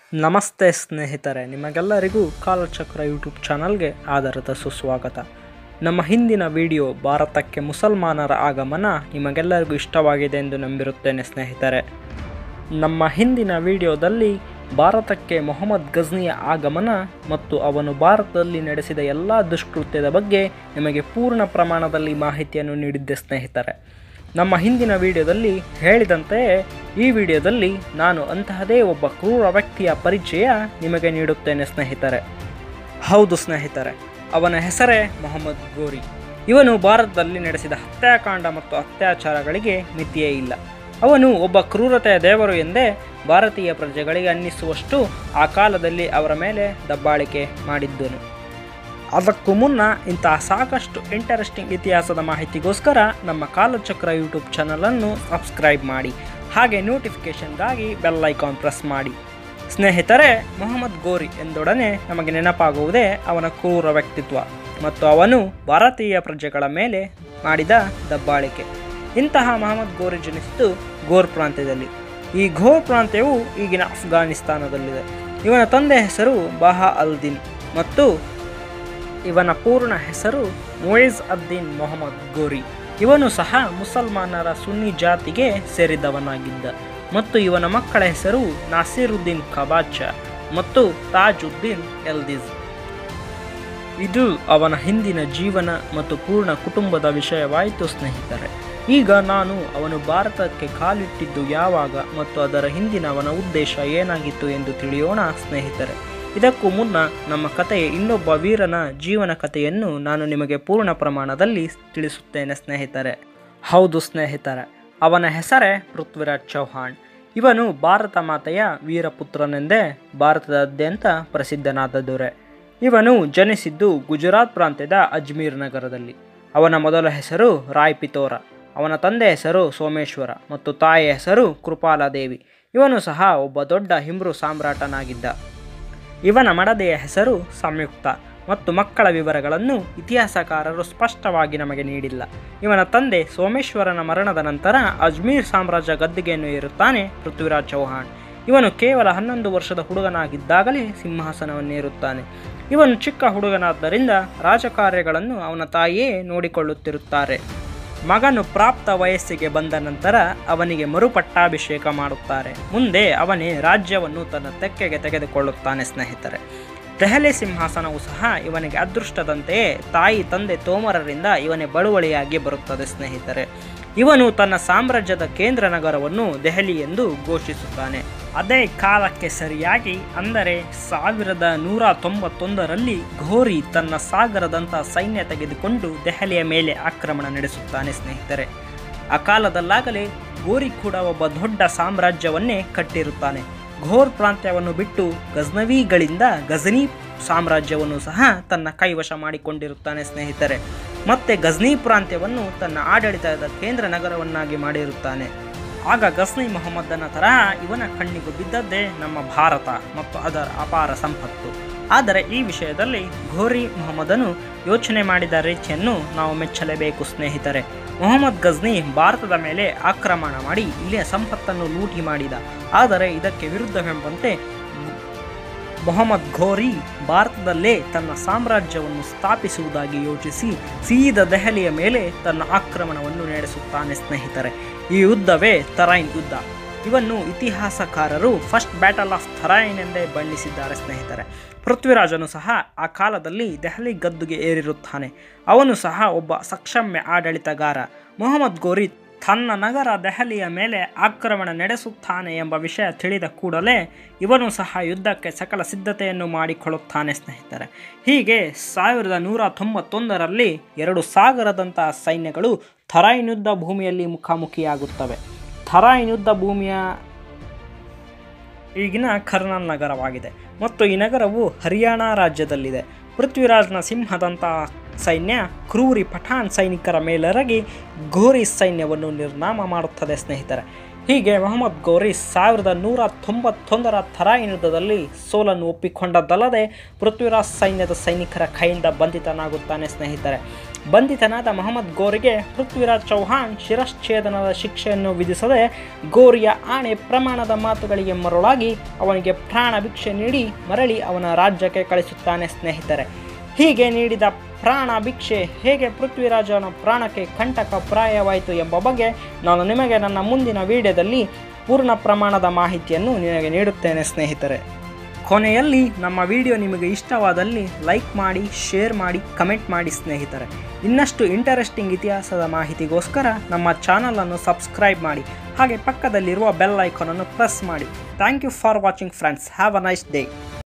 ನಮಸ್ತೆ ಸ್ನೇಹಿತರೆ ನಿಮಗೆಲ್ಲರಿಗೂ ಕಾಲಚಕ್ರ ಯೂಟ್ಯೂಬ್ ಚಾನಲ್ಗೆ ಆಧಾರದ ಸುಸ್ವಾಗತ ನಮ್ಮ ಹಿಂದಿನ ವಿಡಿಯೋ ಭಾರತಕ್ಕೆ ಮುಸಲ್ಮಾನರ ಆಗಮನ ನಿಮಗೆಲ್ಲರಿಗೂ ಇಷ್ಟವಾಗಿದೆ ಎಂದು ನಂಬಿರುತ್ತೇನೆ ಸ್ನೇಹಿತರೆ ನಮ್ಮ ಹಿಂದಿನ ವಿಡಿಯೋದಲ್ಲಿ ಭಾರತಕ್ಕೆ ಮೊಹಮ್ಮದ್ ಗಜ್ನಿಯ ಆಗಮನ ಮತ್ತು ಅವನು ಭಾರತದಲ್ಲಿ ನಡೆಸಿದ ಎಲ್ಲ ದುಷ್ಕೃತ್ಯದ ಬಗ್ಗೆ ನಿಮಗೆ ಪೂರ್ಣ ಪ್ರಮಾಣದಲ್ಲಿ ಮಾಹಿತಿಯನ್ನು ನೀಡಿದ್ದೆ ಸ್ನೇಹಿತರೆ ನಮ್ಮ ಹಿಂದಿನ ವಿಡಿಯೋದಲ್ಲಿ ಹೇಳಿದಂತೆಯೇ ಈ ವಿಡಿಯೋದಲ್ಲಿ ನಾನು ಅಂತಹದೇ ಒಬ್ಬ ಕ್ರೂರ ವ್ಯಕ್ತಿಯ ಪರಿಚಯ ನಿಮಗೆ ನೀಡುತ್ತೇನೆ ಸ್ನೇಹಿತರೆ ಹೌದು ಸ್ನೇಹಿತರೆ ಅವನ ಹೆಸರೇ ಮೊಹಮ್ಮದ್ ಗೋರಿ ಇವನು ಭಾರತದಲ್ಲಿ ನಡೆಸಿದ ಹತ್ಯಾಕಾಂಡ ಮತ್ತು ಅತ್ಯಾಚಾರಗಳಿಗೆ ಮಿತಿಯೇ ಇಲ್ಲ ಅವನು ಒಬ್ಬ ಕ್ರೂರತೆಯ ದೇವರು ಎಂದೇ ಭಾರತೀಯ ಪ್ರಜೆಗಳಿಗೆ ಅನ್ನಿಸುವಷ್ಟು ಆ ಕಾಲದಲ್ಲಿ ಅವರ ಮೇಲೆ ದಬ್ಬಾಳಿಕೆ ಮಾಡಿದ್ದನು ಅದಕ್ಕೂ ಮುನ್ನ ಇಂತಹ ಸಾಕಷ್ಟು ಇಂಟರೆಸ್ಟಿಂಗ್ ಇತಿಹಾಸದ ಮಾಹಿತಿಗೋಸ್ಕರ ನಮ್ಮ ಕಾಲಚಕ್ರ ಯೂಟ್ಯೂಬ್ ಚಾನಲನ್ನು ಸಬ್ಸ್ಕ್ರೈಬ್ ಮಾಡಿ ಹಾಗೆ ನೋಟಿಫಿಕೇಷನ್ಗಾಗಿ ಬೆಲ್ ಐಕಾನ್ ಪ್ರೆಸ್ ಮಾಡಿ ಸ್ನೇಹಿತರೆ ಮೊಹಮ್ಮದ್ ಗೋರಿ ಎಂದೊಡನೆ ನಮಗೆ ನೆನಪಾಗುವುದೇ ಅವನ ಕ್ರೂರ ವ್ಯಕ್ತಿತ್ವ ಮತ್ತು ಅವನು ಭಾರತೀಯ ಪ್ರಜೆಗಳ ಮೇಲೆ ಮಾಡಿದ ದಬ್ಬಾಳಿಕೆ ಇಂತಹ ಮೊಹಮ್ಮದ್ ಗೋರಿ ಜನಿಸಿದ್ದು ಗೋರ್ ಪ್ರಾಂತ್ಯದಲ್ಲಿ ಈ ಘೋರ್ ಪ್ರಾಂತ್ಯವು ಈಗಿನ ಅಫ್ಘಾನಿಸ್ತಾನದಲ್ಲಿದೆ ಇವನ ತಂದೆ ಹೆಸರು ಬಾಹಾ ಅಲ್ದಿನ್ ಮತ್ತು ಇವನ ಪೂರ್ಣ ಹೆಸರು ಮೊಯಿಜ್ ಅದ್ದೀನ್ ಮೊಹಮ್ಮದ್ ಗೋರಿ ಇವನು ಸಹ ಮುಸಲ್ಮಾನರ ಸುನ್ನಿ ಜಾತಿಗೆ ಸೇರಿದವನಾಗಿದ್ದ ಮತ್ತು ಇವನ ಮಕ್ಕಳ ಹೆಸರು ನಾಸಿರುದ್ದೀನ್ ಕಬಾಚ ಮತ್ತು ತಾಜುದ್ದೀನ್ ಎಲ್ದಿಜ್ ಇದು ಅವನ ಹಿಂದಿನ ಜೀವನ ಮತ್ತು ಪೂರ್ಣ ಕುಟುಂಬದ ವಿಷಯವಾಯಿತು ಸ್ನೇಹಿತರೆ ಈಗ ನಾನು ಅವನು ಭಾರತಕ್ಕೆ ಕಾಲಿಟ್ಟಿದ್ದು ಯಾವಾಗ ಮತ್ತು ಅದರ ಹಿಂದಿನ ಅವನ ಉದ್ದೇಶ ಏನಾಗಿತ್ತು ಎಂದು ತಿಳಿಯೋಣ ಸ್ನೇಹಿತರೆ ಇದಕ್ಕೂ ಮುನ್ನ ನಮ್ಮ ಕಥೆಯ ಇನ್ನೊಬ್ಬ ವೀರನ ಜೀವನ ಕಥೆಯನ್ನು ನಾನು ನಿಮಗೆ ಪೂರ್ಣ ಪ್ರಮಾಣದಲ್ಲಿ ತಿಳಿಸುತ್ತೇನೆ ಸ್ನೇಹಿತರೆ ಹೌದು ಸ್ನೇಹಿತರೆ ಅವನ ಹೆಸರೇ ಪೃಥ್ವಿರಾಜ್ ಚೌಹಾಣ್ ಇವನು ಭಾರತ ಮಾತೆಯ ವೀರಪುತ್ರನೆಂದೇ ಭಾರತದಾದ್ಯಂತ ಪ್ರಸಿದ್ಧನಾದ ದೊರೆ ಇವನು ಜನಿಸಿದ್ದು ಗುಜರಾತ್ ಪ್ರಾಂತ್ಯದ ಅಜ್ಮೀರ್ ನಗರದಲ್ಲಿ ಅವನ ಮೊದಲ ಹೆಸರು ರಾಯ್ ಪಿತೋರ ಅವನ ತಂದೆ ಹೆಸರು ಸೋಮೇಶ್ವರ ಮತ್ತು ತಾಯಿಯ ಹೆಸರು ಕೃಪಾಲಾದೇವಿ ಇವನು ಸಹ ಒಬ್ಬ ದೊಡ್ಡ ಹಿಂಬ್ರು ಸಾಮ್ರಾಟನಾಗಿದ್ದ ಇವನ ಮಡದೆಯ ಹೆಸರು ಸಂಯುಕ್ತ ಮತ್ತು ಮಕ್ಕಳ ವಿವರಗಳನ್ನು ಇತಿಹಾಸಕಾರರು ಸ್ಪಷ್ಟವಾಗಿ ನಮಗೆ ನೀಡಿಲ್ಲ ಇವನ ತಂದೆ ಸೋಮೇಶ್ವರನ ಮರಣದ ನಂತರ ಅಜ್ಮೀರ್ ಸಾಮ್ರಾಜ್ಯ ಗದ್ದಿಗೆಯನ್ನು ಏರುತ್ತಾನೆ ಪೃಥ್ವಿರಾಜ್ ಚೌಹಾಣ್ ಇವನು ಕೇವಲ ಹನ್ನೊಂದು ವರ್ಷದ ಹುಡುಗನಾಗಿದ್ದಾಗಲೇ ಸಿಂಹಾಸನವನ್ನೇರುತ್ತಾನೆ ಇವನು ಚಿಕ್ಕ ಹುಡುಗನಾದ್ದರಿಂದ ರಾಜಕಾರ್ಯಗಳನ್ನು ಅವನ ತಾಯಿಯೇ ನೋಡಿಕೊಳ್ಳುತ್ತಿರುತ್ತಾರೆ ಮಗನು ಪ್ರಾಪ್ತ ವಯಸ್ಸಿಗೆ ಬಂದ ನಂತರ ಅವನಿಗೆ ಮರುಪಟ್ಟಾಭಿಷೇಕ ಮಾಡುತ್ತಾರೆ ಮುಂದೆ ಅವನೇ ರಾಜ್ಯವನ್ನು ತನ್ನ ತೆಕ್ಕೆಗೆ ತೆಗೆದುಕೊಳ್ಳುತ್ತಾನೆ ಸ್ನೇಹಿತರೆ ದೆಹಲಿ ಸಿಂಹಾಸನವು ಸಹ ಇವನಿಗೆ ಅದೃಷ್ಟದಂತೆಯೇ ತಾಯಿ ತಂದೆ ತೋಮರರಿಂದ ಇವನೇ ಬಳುವಳಿಯಾಗಿ ಬರುತ್ತದೆ ಸ್ನೇಹಿತರೆ ಇವನು ತನ್ನ ಸಾಮ್ರಾಜ್ಯದ ಕೇಂದ್ರ ನಗರವನ್ನು ದೆಹಲಿ ಎಂದು ಘೋಷಿಸುತ್ತಾನೆ ಅದೇ ಕಾಲಕ್ಕೆ ಸರಿಯಾಗಿ ಅಂದರೆ ಸಾವಿರದ ನೂರ ತೊಂಬತ್ತೊಂದರಲ್ಲಿ ಘೋರಿ ತನ್ನ ಸಾಗರದಂಥ ಸೈನ್ಯ ತೆಗೆದುಕೊಂಡು ದೆಹಲಿಯ ಮೇಲೆ ಆಕ್ರಮಣ ನಡೆಸುತ್ತಾನೆ ಸ್ನೇಹಿತರೆ ಆ ಕಾಲದಲ್ಲಾಗಲೇ ಗೋರಿ ಕೂಡ ಒಬ್ಬ ದೊಡ್ಡ ಸಾಮ್ರಾಜ್ಯವನ್ನೇ ಕಟ್ಟಿರುತ್ತಾನೆ ಘೋರ್ ಪ್ರಾಂತ್ಯವನ್ನು ಬಿಟ್ಟು ಗಜ್ನವಿಗಳಿಂದ ಗಜನಿ ಸಾಮ್ರಾಜ್ಯವನ್ನು ಸಹ ತನ್ನ ಕೈವಶ ಮಾಡಿಕೊಂಡಿರುತ್ತಾನೆ ಸ್ನೇಹಿತರೆ ಮತ್ತೆ ಗಜ್ನಿ ಪ್ರಾಂತ್ಯವನ್ನು ತನ್ನ ಆಡಳಿತದ ಕೇಂದ್ರ ನಗರವನ್ನಾಗಿ ಮಾಡಿರುತ್ತಾನೆ ಆಗ ಗಸ್ನಿ ಮೊಹಮ್ಮದನ ತರಹ ಇವನ ಕಣ್ಣಿಗೂ ಬಿದ್ದದ್ದೇ ನಮ್ಮ ಭಾರತ ಮತ್ತು ಅದರ ಅಪಾರ ಸಂಪತ್ತು ಆದರೆ ಈ ವಿಷಯದಲ್ಲಿ ಘೋರಿ ಮೊಹಮ್ಮದನು ಯೋಚನೆ ಮಾಡಿದ ರೀತಿಯನ್ನು ನಾವು ಮೆಚ್ಚಲೇಬೇಕು ಸ್ನೇಹಿತರೆ ಮೊಹಮ್ಮದ್ ಗಜ್ನಿ ಭಾರತದ ಮೇಲೆ ಆಕ್ರಮಣ ಮಾಡಿ ಇಲ್ಲಿಯ ಸಂಪತ್ತನ್ನು ಲೂಟಿ ಮಾಡಿದ ಆದರೆ ಇದಕ್ಕೆ ವಿರುದ್ಧವೆಂಬಂತೆ ಮೊಹಮ್ಮದ್ ಘೋರಿ ಭಾರತದಲ್ಲೇ ತನ್ನ ಸಾಮ್ರಾಜ್ಯವನ್ನು ಸ್ಥಾಪಿಸುವುದಾಗಿ ಯೋಚಿಸಿ ಸೀದಾ ದೆಹಲಿಯ ಮೇಲೆ ತನ್ನ ಆಕ್ರಮಣವನ್ನು ನಡೆಸುತ್ತಾನೆ ಸ್ನೇಹಿತರೆ ಈ ಯುದ್ಧವೇ ತರೈನ್ ಯುದ್ಧ ಇವನ್ನು ಇತಿಹಾಸಕಾರರು ಫಸ್ಟ್ ಬ್ಯಾಟಲ್ ಆಫ್ ಥರೈನ್ ಎಂದೇ ಬಣ್ಣಿಸಿದ್ದಾರೆ ಸ್ನೇಹಿತರೆ ಪೃಥ್ವಿರಾಜನು ಸಹ ಆ ಕಾಲದಲ್ಲಿ ದೆಹಲಿ ಗದ್ದುಗೆ ಏರಿರುತ್ತಾನೆ ಅವನು ಸಹ ಒಬ್ಬ ಸಕ್ಷಮ್ಯ ಆಡಳಿತಗಾರ ಮೊಹಮ್ಮದ್ ಗೋರಿ ತನ್ನ ನಗರ ದೆಹಲಿಯ ಮೇಲೆ ಆಕ್ರಮಣ ನಡೆಸುತ್ತಾನೆ ಎಂಬ ವಿಷಯ ತಿಳಿದ ಕೂಡಲೇ ಇವನು ಸಹ ಯುದ್ಧಕ್ಕೆ ಸಕಲ ಸಿದ್ಧತೆಯನ್ನು ಮಾಡಿಕೊಳ್ಳುತ್ತಾನೆ ಸ್ನೇಹಿತರೆ ಹೀಗೆ ಸಾವಿರದ ನೂರ ತೊಂಬತ್ತೊಂದರಲ್ಲಿ ಎರಡು ಸಾಗರದಂತಹ ಸೈನ್ಯಗಳು ಥರೈನ್ ಯುದ್ಧ ಭೂಮಿಯಲ್ಲಿ ಮುಖಾಮುಖಿಯಾಗುತ್ತವೆ ಥರೈನ್ ಯುದ್ಧ ಭೂಮಿಯ ಈಗಿನ ಕರ್ನಲ್ ನಗರವಾಗಿದೆ ಮತ್ತು ಈ ನಗರವು ಹರಿಯಾಣ ರಾಜ್ಯದಲ್ಲಿದೆ ಪೃಥ್ವಿರಾಜ್ನ ಸಿಂಹದಂತಹ ಸೈನ್ಯ ಕ್ರೂರಿ ಪಠಾಣ್ ಸೈನಿಕರ ಮೇಲೆರಗಿ ಘೋರಿ ಸೈನ್ಯವನ್ನು ನಿರ್ನಾಮ ಮಾಡುತ್ತದೆ ಸ್ನೇಹಿತರೆ ಹೀಗೆ ಮೊಹಮ್ಮದ್ ಗೋರಿ ಸಾವಿರದ ನೂರ ತೊಂಬತ್ತೊಂದರ ಥರಾಯಿನ್ ಯುದ್ಧದಲ್ಲಿ ಸೋಲನ್ನು ಒಪ್ಪಿಕೊಂಡದ್ದಲ್ಲದೆ ಪೃಥ್ವಿರಾಜ್ ಸೈನ್ಯದ ಸೈನಿಕರ ಕೈಯಿಂದ ಬಂಧಿತನಾಗುತ್ತಾನೆ ಸ್ನೇಹಿತರೆ ಬಂಧಿತನಾದ ಮೊಹಮ್ಮದ್ ಗೋರಿಗೆ ಪೃಥ್ವಿರಾಜ್ ಚೌಹಾಣ್ ಶಿರಶ್ಛೇದನದ ಶಿಕ್ಷೆಯನ್ನು ವಿಧಿಸದೆ ಗೋರಿಯ ಆಣೆ ಪ್ರಮಾಣದ ಮಾತುಗಳಿಗೆ ಮರುಳಾಗಿ ಅವನಿಗೆ ಪ್ರಾಣ ಭಿಕ್ಷೆ ನೀಡಿ ಮರಳಿ ಅವನ ರಾಜ್ಯಕ್ಕೆ ಕಳಿಸುತ್ತಾನೆ ಸ್ನೇಹಿತರೆ ಹೀಗೆ ನೀಡಿದ ಪ್ರಾಣ ಭಿಕ್ಷೆ ಹೇಗೆ ಪೃಥ್ವಿರಾಜನ ಪ್ರಾಣಕ್ಕೆ ಕಂಟಕ ಪ್ರಾಯವಾಯಿತು ಎಂಬ ಬಗ್ಗೆ ನಾನು ನಿಮಗೆ ನನ್ನ ಮುಂದಿನ ವಿಡಿಯೋದಲ್ಲಿ ಪೂರ್ಣ ಪ್ರಮಾಣದ ಮಾಹಿತಿಯನ್ನು ನಿನಗೆ ನೀಡುತ್ತೇನೆ ಸ್ನೇಹಿತರೆ ಕೊನೆಯಲ್ಲಿ ನಮ್ಮ ವಿಡಿಯೋ ನಿಮಗೆ ಇಷ್ಟವಾದಲ್ಲಿ ಲೈಕ್ ಮಾಡಿ ಶೇರ್ ಮಾಡಿ ಕಮೆಂಟ್ ಮಾಡಿ ಸ್ನೇಹಿತರೆ ಇನ್ನಷ್ಟು ಇಂಟರೆಸ್ಟಿಂಗ್ ಇತಿಹಾಸದ ಮಾಹಿತಿಗೋಸ್ಕರ ನಮ್ಮ ಚಾನಲನ್ನು ಸಬ್ಸ್ಕ್ರೈಬ್ ಮಾಡಿ ಹಾಗೆ ಪಕ್ಕದಲ್ಲಿರುವ ಬೆಲ್ ಐಕಾನನ್ನು ಪ್ರೆಸ್ ಮಾಡಿ thank you for watching friends have a nice day